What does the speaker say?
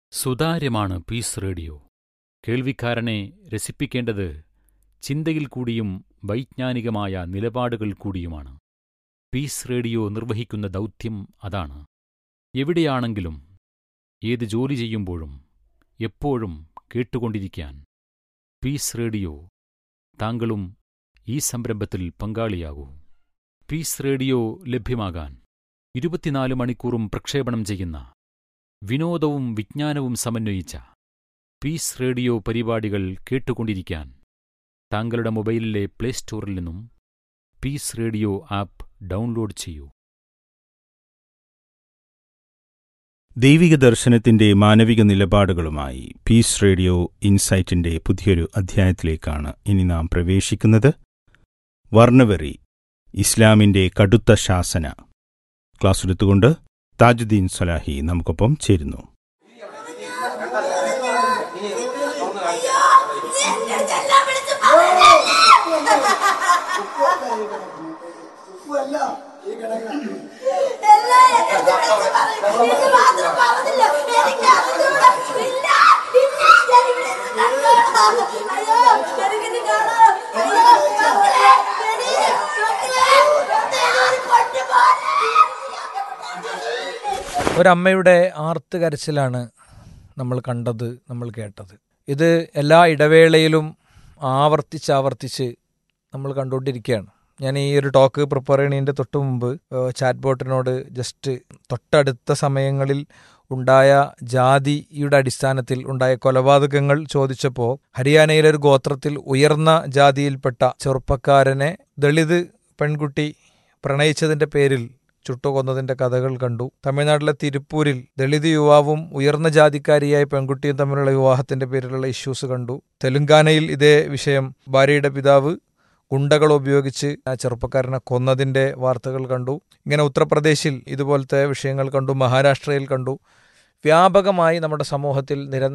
സുതാര്യമാണ് piece radio കേൾവിക്കാരനെ രസിപ്പിക്കേണ്ടത് ചിന്തയിൽ കൂടിയും വൈജ്ഞാനികമായ നിലപാടുകൾ കൂടിയുമാണ് പീസ് റേഡിയോ നിർവഹിക്കുന്ന ദൗത്യം അതാണ് എവിടെയാണെങ്കിലും ഏത് ജോലി ചെയ്യുമ്പോഴും എപ്പോഴും കേട്ടുകൊണ്ടിരിക്കാൻ പീസ് റേഡിയോ താങ്കളും ഈ സംരംഭത്തിൽ പങ്കാളിയാകൂ പീസ് റേഡിയോ ലഭ്യമാകാൻ ഇരുപത്തിനാല് മണിക്കൂറും പ്രക്ഷേപണം ചെയ്യുന്ന വിനോദവും വിജ്ഞാനവും സമന്വയിച്ച പീസ് റേഡിയോ പരിപാടികൾ കേട്ടുകൊണ്ടിരിക്കാൻ താങ്കളുടെ മൊബൈലിലെ പ്ലേ സ്റ്റോറിൽ നിന്നും പീസ് റേഡിയോ ആപ്പ് ഡൗൺലോഡ് ചെയ്യൂ ദൈവിക ദർശനത്തിന്റെ മാനവിക നിലപാടുകളുമായി പീസ് റേഡിയോ ഇൻസൈറ്റിന്റെ പുതിയൊരു അധ്യായത്തിലേക്കാണ് ഇനി നാം പ്രവേശിക്കുന്നത് വർണ്ണവെറി ഇസ്ലാമിന്റെ കടുത്ത ശാസന ക്ലാസ് എടുത്തുകൊണ്ട് താജുദ്ദീൻ സലാഹി നമുക്കൊപ്പം ചേരുന്നു ഒരമ്മയുടെ ആർത്ത് കരച്ചിലാണ് നമ്മൾ കണ്ടത് നമ്മൾ കേട്ടത് ഇത് എല്ലാ ഇടവേളയിലും ആവർത്തിച്ച് ആവർത്തിച്ച് നമ്മൾ കണ്ടുകൊണ്ടിരിക്കുകയാണ് ഞാൻ ഈ ഒരു ടോക്ക് പ്രിപ്പയർ ചെയ്യുന്നതിൻ്റെ തൊട്ട് മുമ്പ് ചാറ്റ് ബോട്ടിനോട് ജസ്റ്റ് തൊട്ടടുത്ത സമയങ്ങളിൽ ഉണ്ടായ ജാതിയുടെ അടിസ്ഥാനത്തിൽ ഉണ്ടായ കൊലപാതകങ്ങൾ ചോദിച്ചപ്പോൾ ഹരിയാനയിലെ ഒരു ഗോത്രത്തിൽ ഉയർന്ന ജാതിയിൽപ്പെട്ട ചെറുപ്പക്കാരനെ ദളിത് പെൺകുട്ടി പ്രണയിച്ചതിന്റെ പേരിൽ ചുട്ടുകൊന്നതിന്റെ കഥകൾ കണ്ടു തമിഴ്നാട്ടിലെ തിരുപ്പൂരിൽ ദളിത് യുവാവും ഉയർന്ന ജാതിക്കാരിയായ പെൺകുട്ടിയും തമ്മിലുള്ള വിവാഹത്തിന്റെ പേരിലുള്ള ഇഷ്യൂസ് കണ്ടു തെലുങ്കാനയിൽ ഇതേ വിഷയം ഭാര്യയുടെ പിതാവ് ഗുണ്ടകൾ ഉപയോഗിച്ച് ആ ചെറുപ്പക്കാരനെ കൊന്നതിന്റെ വാർത്തകൾ കണ്ടു ഇങ്ങനെ ഉത്തർപ്രദേശിൽ ഇതുപോലത്തെ വിഷയങ്ങൾ കണ്ടു മഹാരാഷ്ട്രയിൽ കണ്ടു വ്യാപകമായി നമ്മുടെ സമൂഹത്തിൽ നിരന്തരം